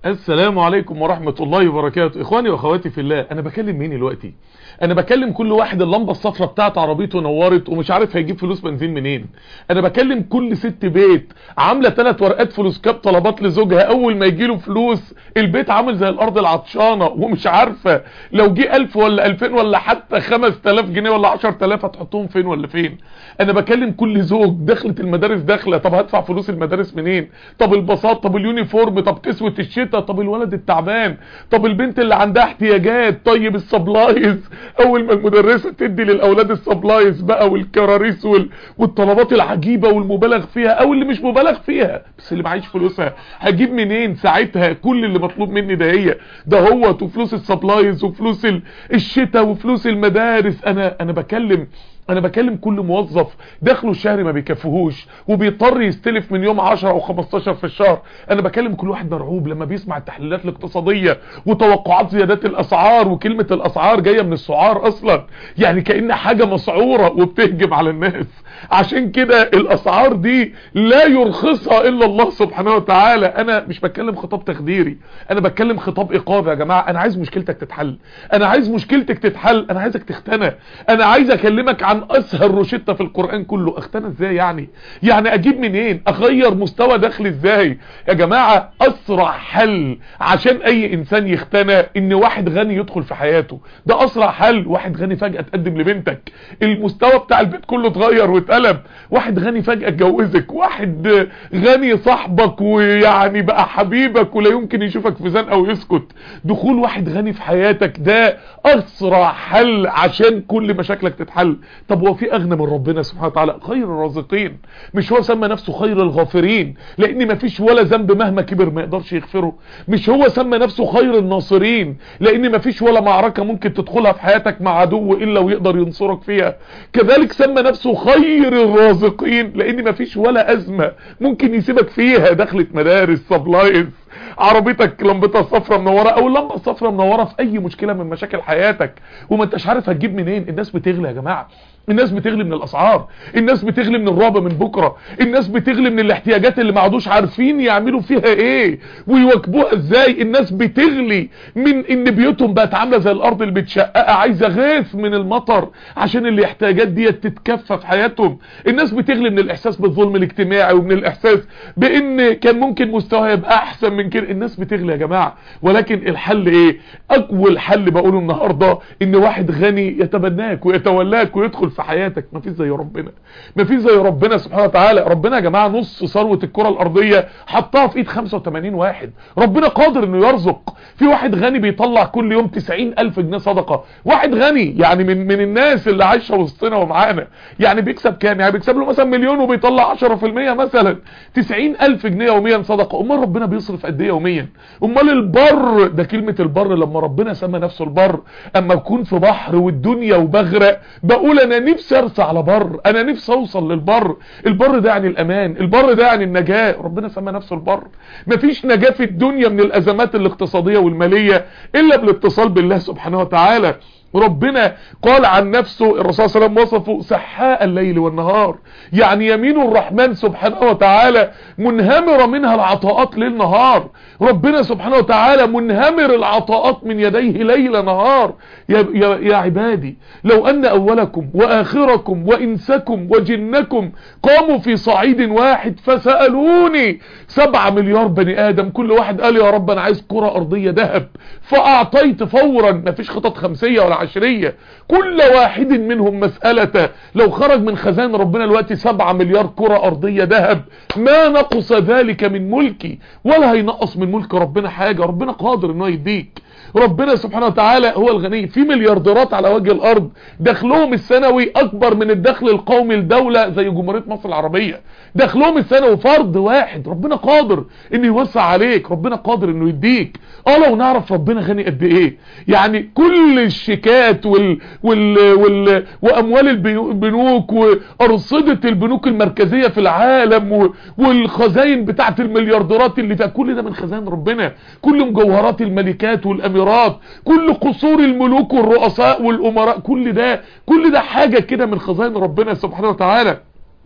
السلام عليكم ورحمة الله وبركاته اخواني واخواتي في الله انا بكلم مين دلوقتي انا بكلم كل واحد اللمبة الصفرة بتاعت عربيته نورت ومش عارف هيجيب فلوس بنزين منين انا بكلم كل ست بيت عاملة ثلاث ورقات فلوس كاب طلبات لزوجها اول ما يجيله فلوس البيت عامل زي الارض العطشانة ومش عارفة لو جه الف ولا الفين ولا حتى خمس تلاف جنيه ولا عشر تلاف هتحطهم فين ولا فين انا بكلم كل زوج دخلت المدارس داخلة طب هدفع فلوس المدارس منين طب البساط طب اليونيفورم طب كسوة الشتاء طب الولد التعبان طب البنت اللي عندها احتياجات طيب السبلايز اول ما المدرسة تدي للاولاد السبلايز بقى والكراريس وال... والطلبات العجيبة والمبالغ فيها او اللي مش مبالغ فيها بس اللي معيش فلوسها هجيب منين ساعتها كل اللي مطلوب مني ده هي ده هو وفلوس السبلايز وفلوس ال... الشتاء وفلوس المدارس انا انا بكلم انا بكلم كل موظف دخله الشهري ما بيكفيهوش وبيضطر يستلف من يوم 10 او 15 في الشهر انا بكلم كل واحد مرعوب لما بيسمع التحليلات الاقتصادية وتوقعات زيادات الاسعار وكلمة الاسعار جاية من السعار اصلا يعني كأن حاجة مسعورة وبتهجم على الناس عشان كده الاسعار دي لا يرخصها الا الله سبحانه وتعالى انا مش بتكلم خطاب تخديري انا بتكلم خطاب ايقاظي يا جماعة انا عايز مشكلتك تتحل انا عايز مشكلتك تتحل انا عايزك تختنى انا عايز اكلمك عن اسهل روشتة في القرآن كله اختنى ازاي يعني يعني اجيب منين اغير مستوى دخل ازاي يا جماعة اسرع حل عشان اي انسان يختنى ان واحد غني يدخل في حياته ده اسرع حل واحد غني فجأة تقدم لبنتك المستوى بتاع البيت كله اتغير واتقلب واحد غني فجأة اتجوزك واحد غني صاحبك ويعني بقى حبيبك ولا يمكن يشوفك في زنقه ويسكت دخول واحد غني في حياتك ده اسرع حل عشان كل مشاكلك تتحل طب هو في اغنى من ربنا سبحانه وتعالى خير الرازقين مش هو سمى نفسه خير الغافرين لان مفيش ولا ذنب مهما كبر ما يقدرش يغفره مش هو سمى نفسه خير الناصرين لان مفيش ولا معركة ممكن تدخلها في حياتك مع عدو الا ويقدر ينصرك فيها كذلك سمى نفسه خير الرازقين لان مفيش ولا ازمة ممكن يسيبك فيها دخلت مدارس سبلايز عربيتك لمبتها الصفرة منورة او اللمبة الصفرة منورة في اي مشكلة من مشاكل حياتك وما انتش عارف هتجيب منين الناس بتغلى يا جماعة الناس بتغلي من الاسعار الناس بتغلي من الرعب من بكرة الناس بتغلي من الاحتياجات اللي ما عادوش عارفين يعملوا فيها ايه ويواكبوها ازاي الناس بتغلي من ان بيوتهم بقت عاملة زي الارض اللي بتشقق عايزة غاث من المطر عشان الاحتياجات دي تتكفى في حياتهم الناس بتغلي من الاحساس بالظلم الاجتماعي ومن الاحساس بان كان ممكن مستواها يبقى احسن من كده الناس بتغلي يا جماعة ولكن الحل ايه اول حل بقوله النهاردة ان واحد غني يتبناك ويتولاك ويدخل في حياتك مفيش زي ربنا مفيش زي ربنا سبحانه وتعالى ربنا يا جماعة نص ثروة الكرة الارضية حطها في ايد 85 واحد ربنا قادر انه يرزق في واحد غني بيطلع كل يوم 90 الف جنيه صدقة واحد غني يعني من من الناس اللي عايشة وسطنا ومعانا يعني بيكسب كام يعني بيكسب له مثلا مليون وبيطلع 10% مثلا 90 الف جنيه يوميا صدقة امال ربنا بيصرف قد ايه يوميا امال البر ده كلمة البر لما ربنا سمى نفسه البر اما اكون في بحر والدنيا وبغرق بقول انا نفسي ارسى على بر انا نفسي اوصل للبر البر ده يعني الامان البر ده يعني النجاة ربنا سمى نفسه البر مفيش نجاة في الدنيا من الازمات الاقتصادية والمالية الا بالاتصال بالله سبحانه وتعالى ربنا قال عن نفسه الرسول صلى الله عليه وسلم وصفه سحاء الليل والنهار يعني يمين الرحمن سبحانه وتعالى منهمرة منها العطاءات ليل نهار ربنا سبحانه وتعالى منهمر العطاءات من يديه ليل نهار يا, يا, يا عبادي لو أن أولكم وآخركم وإنسكم وجنكم قاموا في صعيد واحد فسألوني سبعة مليار بني آدم كل واحد قال يا رب أنا عايز كرة أرضية ذهب فأعطيت فورا مفيش خطط خمسية ولا عشرية كل واحد منهم مسألة لو خرج من خزان ربنا دلوقتي سبعة مليار كرة أرضية ذهب ما نقص ذلك من ملكي ولا هينقص من ملك ربنا حاجة ربنا قادر انه يديك ربنا سبحانه وتعالى هو الغني في مليارديرات على وجه الارض دخلهم السنوي اكبر من الدخل القومي لدولة زي جمهورية مصر العربية دخلهم السنوي فرد واحد ربنا قادر انه يوسع عليك ربنا قادر انه يديك اه لو نعرف ربنا غني قد ايه يعني كل الشيكات وال وال وال واموال البنوك وارصدة البنوك المركزية في العالم والخزاين بتاعت المليارديرات اللي فيها كل ده من خزائن ربنا كل مجوهرات الملكات والاميرات كل قصور الملوك والرؤساء والامراء كل ده كل ده حاجة كده من خزائن ربنا سبحانه وتعالى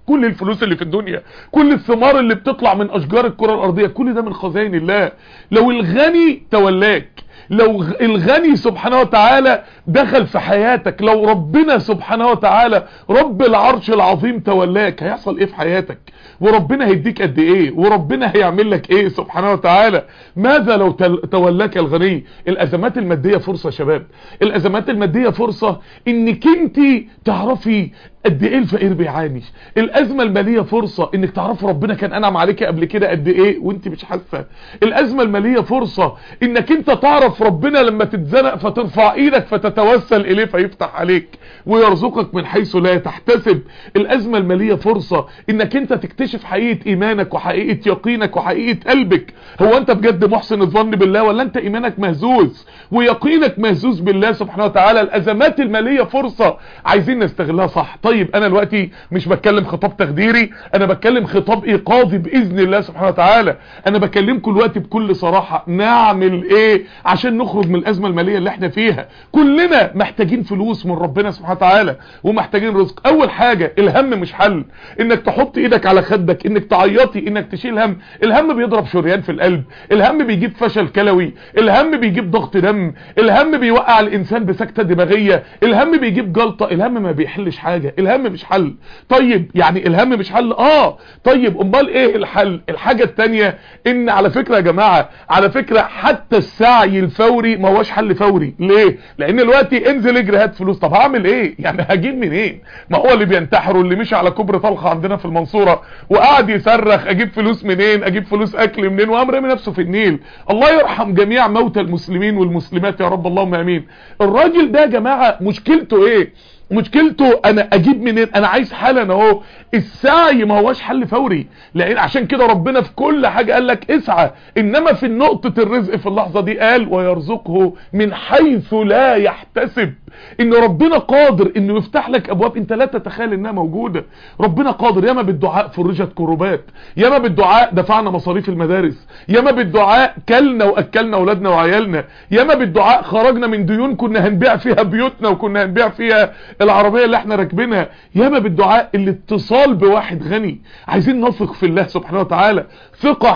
كل الفلوس اللي في الدنيا كل الثمار اللي بتطلع من اشجار الكرة الارضية كل ده من خزائن الله لو الغني تولاك لو الغني سبحانه وتعالى دخل في حياتك لو ربنا سبحانه وتعالى رب العرش العظيم تولاك هيحصل ايه في حياتك وربنا هيديك قد ايه وربنا هيعمل لك ايه سبحانه وتعالى ماذا لو تولاك الغني الازمات المادية فرصة يا شباب الازمات المادية فرصة انك انت تعرفي قد ايه الفقير بيعاني الازمه الماليه فرصه انك تعرفي ربنا كان انعم عليك قبل كده قد ايه وانت مش حاسه الازمه الماليه فرصه انك انت تعرف ربنا لما تتزنق فترفع ايدك فتتوسل اليه فيفتح عليك ويرزقك من حيث لا تحتسب الازمه الماليه فرصه انك انت تكتشف حقيقه ايمانك وحقيقه يقينك وحقيقه قلبك هو انت بجد محسن الظن بالله ولا انت ايمانك مهزوز ويقينك مهزوز بالله سبحانه وتعالى الازمات الماليه فرصه عايزين نستغلها صح طيب انا دلوقتي مش بتكلم خطاب تخديري انا بتكلم خطاب ايقاظي باذن الله سبحانه وتعالى انا بكلمكم دلوقتي بكل صراحه نعمل ايه عشان نخرج من الازمه الماليه اللي احنا فيها كلنا محتاجين فلوس من ربنا سبحانه وتعالى ومحتاجين رزق اول حاجه الهم مش حل انك تحط ايدك على خدك انك تعيطي انك تشيل هم الهم بيضرب شريان في القلب الهم بيجيب فشل كلوي الهم بيجيب ضغط دم الهم بيوقع الانسان بسكته دماغيه الهم بيجيب جلطه الهم ما بيحلش حاجه الهم مش حل طيب يعني الهم مش حل اه طيب امال ايه الحل الحاجة التانية ان على فكرة يا جماعة على فكرة حتى السعي الفوري ما هوش حل فوري ليه لان دلوقتي انزل اجري هات فلوس طب هعمل ايه يعني هجيب منين إيه؟ ما هو اللي بينتحروا اللي مشي على كوبري طلخه عندنا في المنصورة وقعد يصرخ اجيب فلوس منين اجيب فلوس اكل منين وقام رامي نفسه في النيل الله يرحم جميع موتى المسلمين والمسلمات يا رب اللهم امين الراجل ده يا جماعة مشكلته ايه مشكلته انا اجيب منين انا عايز حالا اهو السعي ما هوش حل فوري لان عشان كده ربنا في كل حاجة قال لك اسعى انما في نقطة الرزق في اللحظة دي قال ويرزقه من حيث لا يحتسب ان ربنا قادر انه يفتح لك ابواب انت لا تتخيل انها موجودة ربنا قادر ياما بالدعاء فرجت كروبات ياما بالدعاء دفعنا مصاريف المدارس ياما بالدعاء كلنا واكلنا اولادنا وعيالنا ياما بالدعاء خرجنا من ديون كنا هنبيع فيها بيوتنا وكنا هنبيع فيها العربية اللي احنا راكبينها ياما بالدعاء الاتصال بواحد غني عايزين نثق في الله سبحانه وتعالى ثقة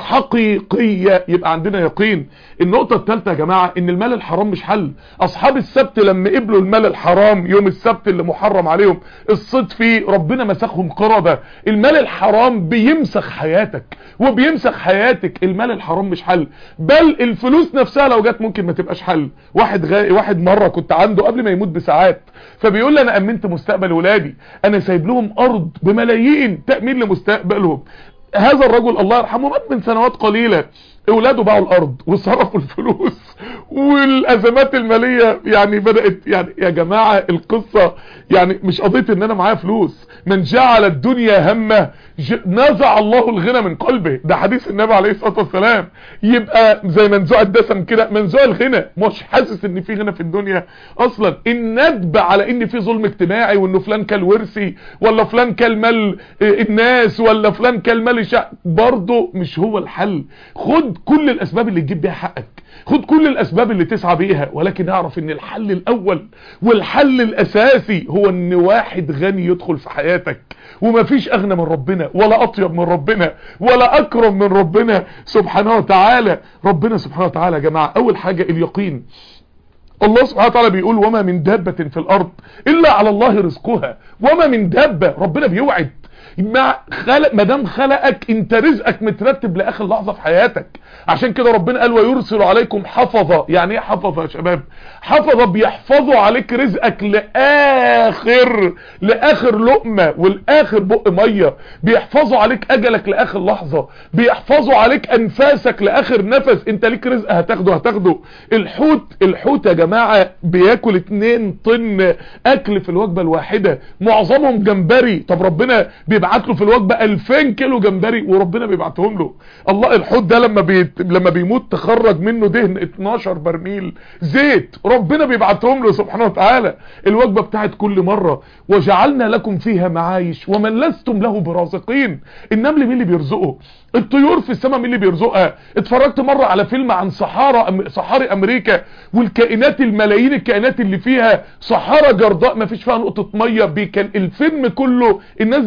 حقيقية يبقى عندنا يقين النقطة الثالثة يا جماعة ان المال الحرام مش حل اصحاب السبت لما قبلوا المال الحرام يوم السبت اللي محرم عليهم الصيد فيه ربنا مسخهم قردة المال الحرام بيمسخ حياتك وبيمسخ حياتك المال الحرام مش حل بل الفلوس نفسها لو جت ممكن ما تبقاش حل واحد غا... واحد مرة كنت عنده قبل ما يموت بساعات فبيقول لي انا امنت مستقبل ولادي انا سايب لهم ارض بملايين تأمين لمستقبلهم هذا الرجل الله يرحمه مات من سنوات قليلة اولاده باعوا الارض وصرفوا الفلوس والازمات المالية يعني بدأت يعني يا جماعة القصة يعني مش قضية ان انا معايا فلوس من جعل الدنيا همه نزع الله الغنى من قلبه ده حديث النبي عليه الصلاة والسلام يبقى زي منزوع الدسم كده منزوع الغنى مش حاسس ان في غنى في الدنيا اصلا الندب على ان في ظلم اجتماعي وانه فلان كل ورثي ولا فلان كل مال الناس ولا فلان كل مال الشعب برضه مش هو الحل خد كل الاسباب اللي تجيب بيها حقك خد كل الاسباب اللي تسعى بيها ولكن اعرف ان الحل الاول والحل الاساسي هو ان واحد غني يدخل في حياتك ومفيش اغنى من ربنا ولا اطيب من ربنا ولا اكرم من ربنا سبحانه وتعالى ربنا سبحانه وتعالى يا جماعة اول حاجة اليقين الله سبحانه وتعالى بيقول وما من دابة في الارض الا على الله رزقها وما من دابة ربنا بيوعد ما خلق ما دام خلقك انت رزقك مترتب لاخر لحظه في حياتك عشان كده ربنا قال ويرسل عليكم حفظه يعني ايه حفظه يا شباب حفظه بيحفظوا عليك رزقك لاخر لاخر لقمه والاخر بق ميه بيحفظوا عليك اجلك لاخر لحظه بيحفظوا عليك انفاسك لاخر نفس انت ليك رزق هتاخده هتاخده الحوت الحوت يا جماعه بياكل 2 طن اكل في الوجبه الواحده معظمهم جمبري طب ربنا بيبعت له في الوجبه 2000 كيلو جمبري وربنا بيبعتهم له الله الحوت ده لما بي... لما بيموت تخرج منه دهن 12 برميل زيت ربنا بيبعتهم له سبحانه وتعالى الوجبه بتاعت كل مره وجعلنا لكم فيها معايش ومن لستم له برازقين النمل مين اللي بيرزقه الطيور في السماء مين اللي بيرزقها اتفرجت مرة على فيلم عن صحارى أم... صحاري امريكا والكائنات الملايين الكائنات اللي فيها صحارى جرداء ما فيش فيها نقطة مية كان الفيلم كله الناس دي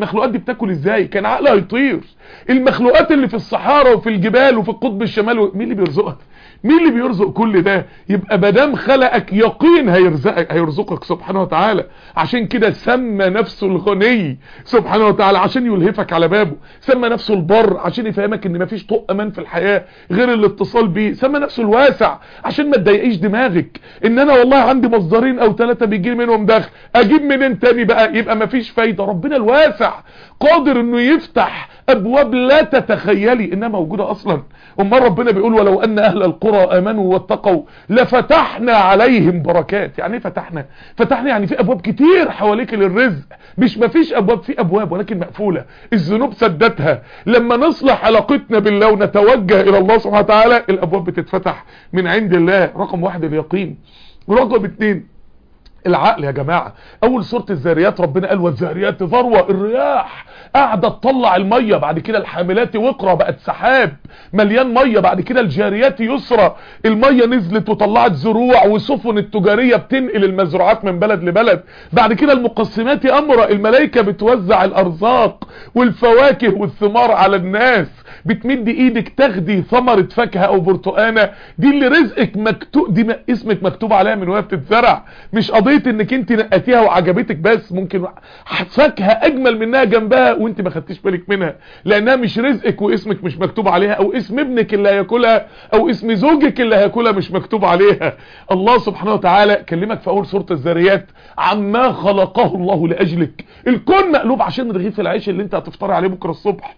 المخلوقات دي بتاكل ازاي كان عقلها يطير المخلوقات اللي في الصحراء وفي الجبال وفي القطب الشمالي مين اللي بيرزقها مين اللي بيرزق كل ده يبقى مادام خلقك يقين هيرزقك هيرزقك سبحانه وتعالى عشان كده سمى نفسه الغني سبحانه وتعالى عشان يلهفك على بابه سمى نفسه البر عشان يفهمك ان مفيش طوق امان في الحياة غير الاتصال بيه سمى نفسه الواسع عشان ما تضايقيش دماغك ان انا والله عندي مصدرين او ثلاثة بيجي منهم دخل اجيب منين تاني بقى يبقى مفيش فايدة ربنا الواسع قادر انه يفتح ابواب لا تتخيلي انها موجودة اصلا امال ربنا بيقول ولو ان اهل القرى امنوا واتقوا لفتحنا عليهم بركات يعني ايه فتحنا فتحنا يعني في ابواب كتير حواليك للرزق مش مفيش ابواب في ابواب ولكن مقفولة الذنوب سدتها لما نصلح علاقتنا بالله ونتوجه الى الله سبحانه وتعالى الابواب بتتفتح من عند الله رقم واحد اليقين رقم اتنين العقل يا جماعة اول سورة الزاريات ربنا قال والزاريات ذروة الرياح قاعدة تطلع المية بعد كده الحاملات وقرة بقت سحاب مليان مية بعد كده الجاريات يسرى المية نزلت وطلعت زروع وسفن التجارية بتنقل المزروعات من بلد لبلد بعد كده المقسمات امرة الملائكة بتوزع الارزاق والفواكه والثمار على الناس بتمد ايدك تاخدي ثمرة فاكهة او برتقانة دي اللي رزقك مكتوب دي اسمك مكتوب عليها من وهي بتتزرع مش قضية انك انت نقتيها وعجبتك بس ممكن فاكهة اجمل منها جنبها وانت ما خدتيش بالك منها لانها مش رزقك واسمك مش مكتوب عليها او اسم ابنك اللي هياكلها او اسم زوجك اللي هياكلها مش مكتوب عليها الله سبحانه وتعالى كلمك في اول سورة الذاريات عما خلقه الله لاجلك الكون مقلوب عشان رغيف العيش اللي انت هتفطري عليه بكرة الصبح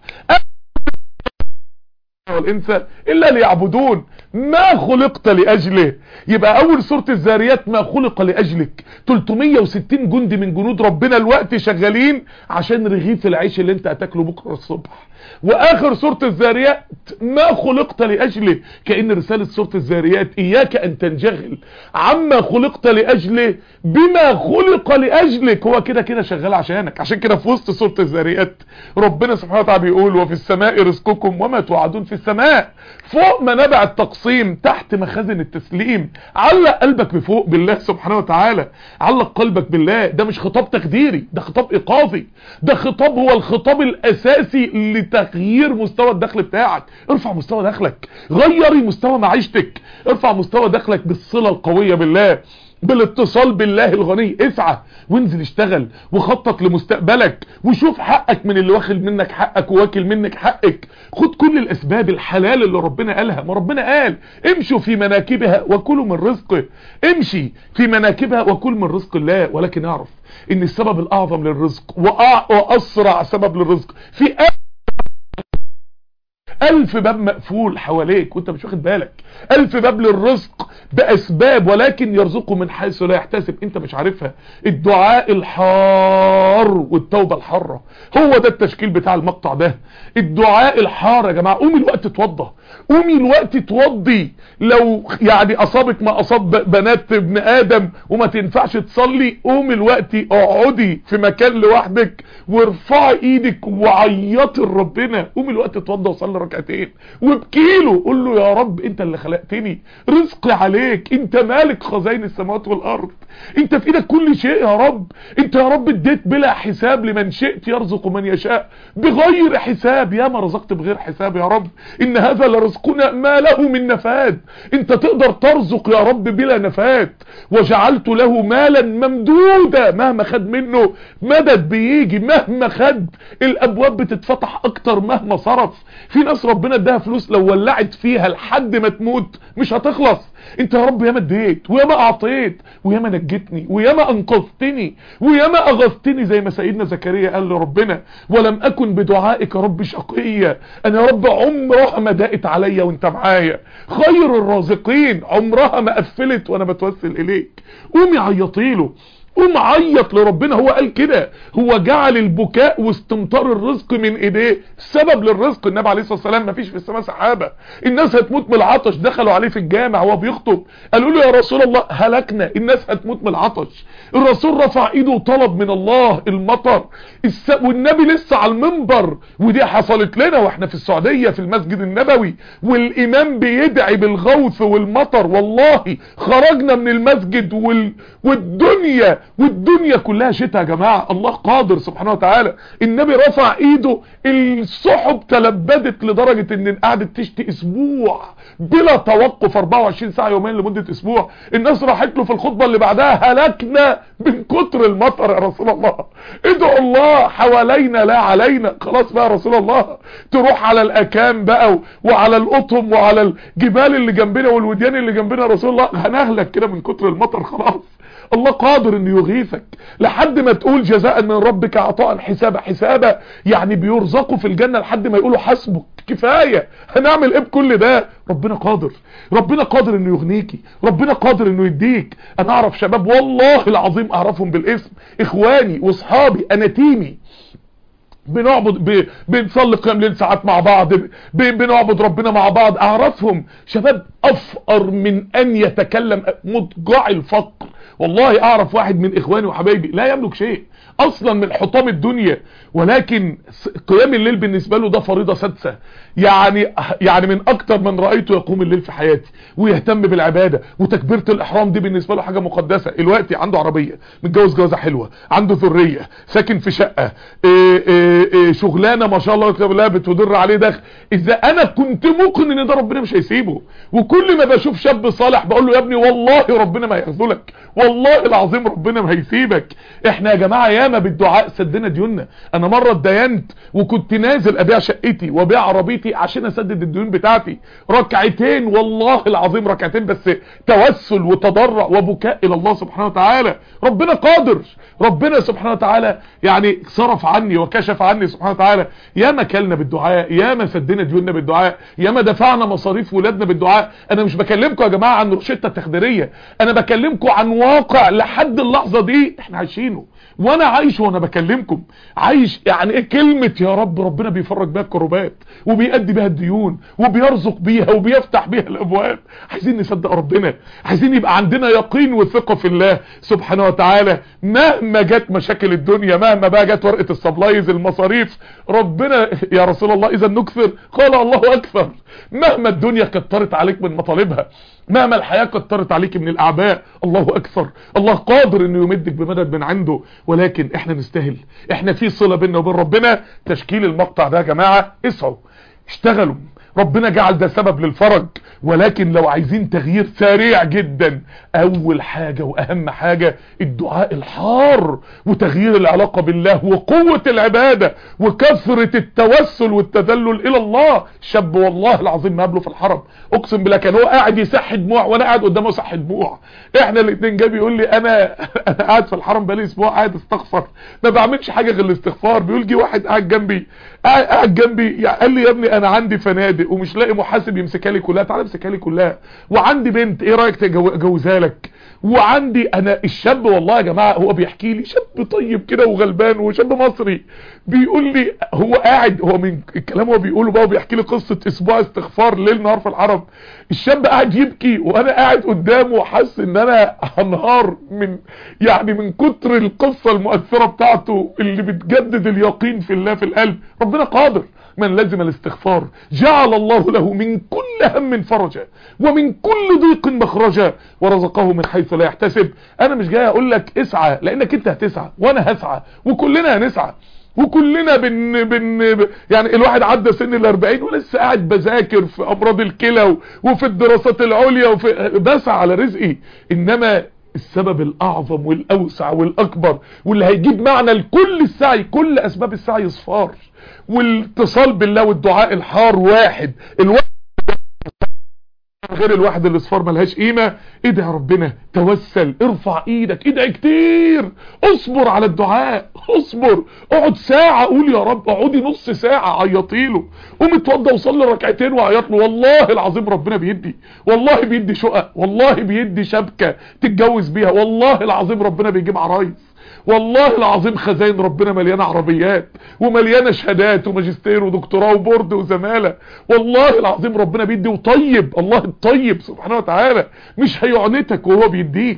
والإنس إلا ليعبدون ما خلقت لأجله يبقى أول سورة الزاريات ما خلق لأجلك 360 جندي من جنود ربنا الوقت شغالين عشان رغيف العيش اللي انت هتاكله بكرة الصبح واخر سورة الزاريات ما خلقت لأجله كأن رسالة سورة الزاريات اياك ان تنجغل عما خلقت لأجله بما خلق لأجلك هو كده كده شغال عشانك عشان كده في وسط سورة الزاريات ربنا سبحانه وتعالى بيقول وفي السماء رزقكم وما توعدون في السماء فوق منابع التقسيم تحت مخازن التسليم علق قلبك بفوق بالله سبحانه وتعالى علق قلبك بالله ده مش خطاب تخديري ده خطاب ايقاظي ده خطاب هو الخطاب الاساسي لتغيير مستوى الدخل بتاعك ارفع مستوى دخلك غيري مستوى معيشتك ارفع مستوى دخلك بالصلة القوية بالله بالاتصال بالله الغني اسعى وانزل اشتغل وخطط لمستقبلك وشوف حقك من اللي واخد منك حقك وواكل منك حقك خد كل الاسباب الحلال اللي ربنا قالها ما ربنا قال امشوا في مناكبها وكلوا من رزقه امشي في مناكبها وكل من رزق الله ولكن اعرف ان السبب الاعظم للرزق واسرع سبب للرزق في ألف باب مقفول حواليك وانت مش واخد بالك ألف باب للرزق بأسباب ولكن يرزقه من حيث لا يحتسب انت مش عارفها الدعاء الحار والتوبة الحارة هو ده التشكيل بتاع المقطع ده الدعاء الحار يا جماعة قومي الوقت توضى قومي الوقت توضي لو يعني اصابك ما اصاب بنات ابن ادم وما تنفعش تصلي قومي الوقت اقعدي في مكان لوحدك وارفعي ايدك وعيطي لربنا قومي الوقت توضى وصلي ركعتين وابكيله قول له يا رب انت اللي خلقتني رزقي عليك انت مالك خزائن السماوات والارض انت في ايدك كل شيء يا رب انت يا رب اديت بلا حساب لمن شئت يرزق من يشاء بغير حساب يا ما رزقت بغير حساب يا رب ان هذا لرزقنا ما له من نفاد انت تقدر ترزق يا رب بلا نفاد وجعلت له مالا ممدودا مهما خد منه مدد بيجي مهما خد الابواب بتتفتح اكتر مهما صرف في ناس ربنا اداها فلوس لو ولعت فيها لحد ما تموت مش هتخلص انت يا رب ياما اديت وياما اعطيت وياما نجتني وياما انقذتني وياما اغثتني زي ما سيدنا زكريا قال لربنا ولم اكن بدعائك رب شقيا انا يا رب عمرها ما دقت عليا وانت معايا خير الرازقين عمرها ما قفلت وانا بتوسل اليك قومي عيطيله قوم عيط لربنا هو قال كده هو جعل البكاء واستمطار الرزق من ايديه سبب للرزق النبي عليه الصلاه والسلام ما فيش في السماء سحابه الناس هتموت من العطش دخلوا عليه في الجامع وهو بيخطب قالوا له يا رسول الله هلكنا الناس هتموت من العطش الرسول رفع ايده وطلب من الله المطر الس... والنبي لسه على المنبر ودي حصلت لنا واحنا في السعوديه في المسجد النبوي والامام بيدعي بالغوث والمطر والله خرجنا من المسجد وال... والدنيا والدنيا كلها شتاء يا جماعة الله قادر سبحانه وتعالى النبي رفع ايده السحب تلبدت لدرجة ان قعدت تشتي اسبوع بلا توقف 24 ساعة يومين لمدة اسبوع الناس راحت له في الخطبة اللي بعدها هلكنا من كتر المطر يا رسول الله ادعوا الله حوالينا لا علينا خلاص بقى يا رسول الله تروح على الاكام بقى وعلى القطم وعلى الجبال اللي جنبنا والوديان اللي جنبنا يا رسول الله هنهلك كده من كتر المطر خلاص الله قادر انه يغيثك لحد ما تقول جزاء من ربك عطاء حسابا حسابا يعني بيرزقوا في الجنة لحد ما يقولوا حسبك كفاية هنعمل ايه بكل ده ربنا قادر ربنا قادر انه يغنيكي ربنا قادر انه يديك انا اعرف شباب والله العظيم اعرفهم بالاسم اخواني واصحابي اناتيمي بنعبد ب... بنصلي قيام ليل ساعات مع بعض ب... بنعبد ربنا مع بعض اعرفهم شباب افقر من ان يتكلم مضجع الفقر والله اعرف واحد من اخواني وحبايبي لا يملك شيء اصلا من حطام الدنيا ولكن قيام الليل بالنسبة له ده فريضة سادسة يعني يعني من اكتر من رأيته يقوم الليل في حياتي ويهتم بالعبادة وتكبيرة الاحرام دي بالنسبة له حاجة مقدسة الوقت عنده عربية متجوز جوازة حلوة عنده ذرية ساكن في شقة إيه إيه إيه شغلانة ما شاء الله يكتب الله بتدر عليه دخل اذا انا كنت ممكن ان ده ربنا مش هيسيبه وكل ما بشوف شاب صالح بقول له يا ابني والله ربنا ما هيخذلك والله العظيم ربنا ما هيسيبك احنا يا جماعة ياما بالدعاء سدنا ديوننا انا مرة اتدينت وكنت نازل ابيع شقتي وابيع عربيتي عشان اسدد الديون بتاعتي ركعتين والله العظيم ركعتين بس توسل وتضرع وبكاء الى الله سبحانه وتعالى ربنا قادر ربنا سبحانه وتعالى يعني صرف عني وكشف عني سبحانه وتعالى ياما كلنا بالدعاء ياما سدنا ديوننا بالدعاء ياما دفعنا مصاريف ولادنا بالدعاء انا مش بكلمكم يا جماعة عن روشتة التخديرية انا بكلمكم عن واقع لحد اللحظة دي احنا عايشينه وانا عايش وانا بكلمكم عايش يعني ايه كلمة يا رب ربنا بيفرج بيها الكروبات وبيأدي بيها الديون وبيرزق بيها وبيفتح بيها الابواب عايزين نصدق ربنا عايزين يبقى عندنا يقين وثقة في الله سبحانه وتعالى مهما جت مشاكل الدنيا مهما بقى جت ورقة السبلايز المصاريف ربنا يا رسول الله اذا نكثر قال الله اكثر مهما الدنيا كترت عليك من مطالبها مهما الحياة كترت عليك من الاعباء الله اكثر الله قادر انه يمدك بمدد من عنده ولكن احنا نستاهل احنا في صلة بيننا وبين ربنا تشكيل المقطع ده يا جماعة اسعوا اشتغلوا ربنا جعل ده سبب للفرج ولكن لو عايزين تغيير سريع جدا اول حاجة واهم حاجة الدعاء الحار وتغيير العلاقة بالله وقوة العبادة وكثرة التوسل والتدلل الى الله شاب والله العظيم ما قبله في الحرم اقسم بالله كان هو قاعد يسح دموع وانا قاعد قدامه صح دموع احنا الاثنين جاي بيقول لي انا انا قاعد في الحرم بقالي اسبوع قاعد استغفر ما بعملش حاجة غير الاستغفار بيقول جي واحد قاعد جنبي قاعد جنبي يعني قال لي يا ابني انا عندي فنادق ومش لاقي محاسب يمسكها لي كلها تعالى امسكها لي كلها وعندي بنت ايه رايك اجوزها لك وعندي انا الشاب والله يا جماعه هو بيحكي لي شاب طيب كده وغلبان وشاب مصري بيقول لي هو قاعد هو من الكلام هو بيقوله بقى وبيحكي لي قصه اسبوع استغفار ليل نهار في الحرم الشاب قاعد يبكي وانا قاعد قدامه وحاسس ان انا هنهار من يعني من كتر القصه المؤثره بتاعته اللي بتجدد اليقين في الله في القلب ربنا قادر من لزم الاستغفار جعل الله له من كل هم فرجا ومن كل ضيق مخرجا ورزقه من حيث لا يحتسب انا مش جاي اقول لك اسعى لانك انت هتسعى وانا هسعى وكلنا هنسعى وكلنا بن بن يعني الواحد عدى سن ال40 ولسه قاعد بذاكر في امراض الكلى وفي الدراسات العليا وفي بسعى على رزقي انما السبب الاعظم والاوسع والاكبر واللي هيجيب معنى لكل السعي كل اسباب السعي صفار والاتصال بالله والدعاء الحار واحد الواحد غير الواحد الاصفار ملهاش قيمة ادعي ربنا توسل ارفع ايدك ادعي كتير اصبر على الدعاء اصبر اقعد ساعة قول يا رب اقعدي نص ساعة عيطيله قوم اتوضى وصلي ركعتين وعيط له والله العظيم ربنا بيدي والله بيدي شقق والله بيدي شبكة تتجوز بيها والله العظيم ربنا بيجيب عرايس والله العظيم خزائن ربنا مليانة عربيات ومليانة شهادات وماجستير ودكتوراه وبورد وزمالة والله العظيم ربنا بيدي وطيب الله الطيب سبحانه وتعالى مش هيعنتك وهو بيديك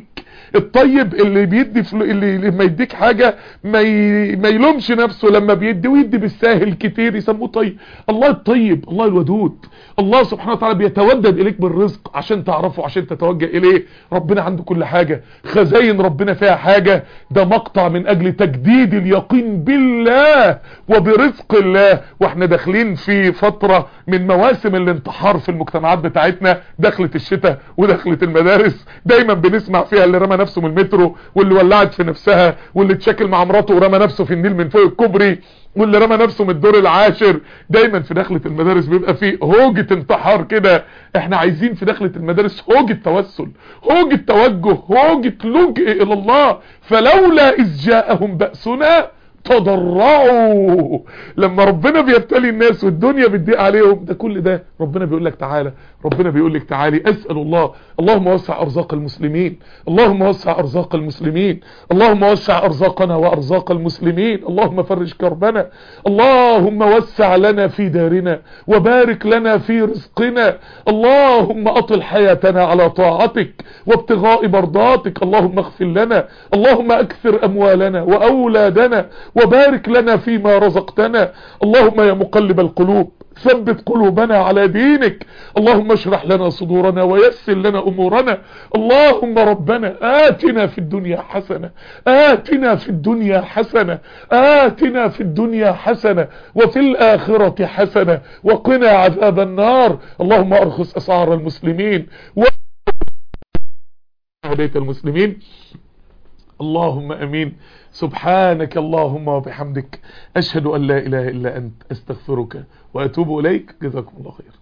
الطيب اللي بيدي فلو اللي لما يديك حاجة ما, ي... ما يلومش نفسه لما بيدي ويدي بالساهل كتير يسموه طيب الله الطيب الله الودود الله سبحانه وتعالى بيتودد اليك بالرزق عشان تعرفه عشان تتوجه اليه ربنا عنده كل حاجة خزاين ربنا فيها حاجة ده مقطع من اجل تجديد اليقين بالله وبرزق الله واحنا داخلين في فترة من مواسم الانتحار في المجتمعات بتاعتنا دخلت الشتاء ودخلت المدارس دايما بنسمع فيها اللي رمى نفسه من المترو واللي ولعت في نفسها واللي اتشكل مع مراته ورمى نفسه في النيل من فوق الكوبري واللي رمى نفسه من الدور العاشر دايما في دخلة المدارس بيبقى فيه هوجة انتحار كده احنا عايزين في دخلة المدارس هوجة توسل هوجة توجه هوجة لجئ الى الله فلولا اذ جاءهم بأسنا تضرعوا لما ربنا بيبتلي الناس والدنيا بتضيق عليهم ده كل ده ربنا بيقول لك تعالى ربنا بيقول لك تعالي اسال الله اللهم وسع ارزاق المسلمين اللهم وسع ارزاق المسلمين اللهم وسع ارزاقنا وارزاق المسلمين اللهم فرج كربنا اللهم وسع لنا في دارنا وبارك لنا في رزقنا اللهم اطل حياتنا على طاعتك وابتغاء مرضاتك اللهم اغفر لنا اللهم اكثر اموالنا واولادنا وبارك لنا فيما رزقتنا اللهم يا مقلب القلوب ثبت قلوبنا على دينك اللهم اشرح لنا صدورنا ويسر لنا امورنا اللهم ربنا آتنا في الدنيا حسنة آتنا في الدنيا حسنة آتنا في الدنيا حسنة وفي الآخرة حسنة وقنا عذاب النار اللهم ارخص اسعار المسلمين و هديت المسلمين اللهم امين سبحانك اللهم وبحمدك اشهد ان لا اله الا انت استغفرك واتوب اليك جزاكم الله خير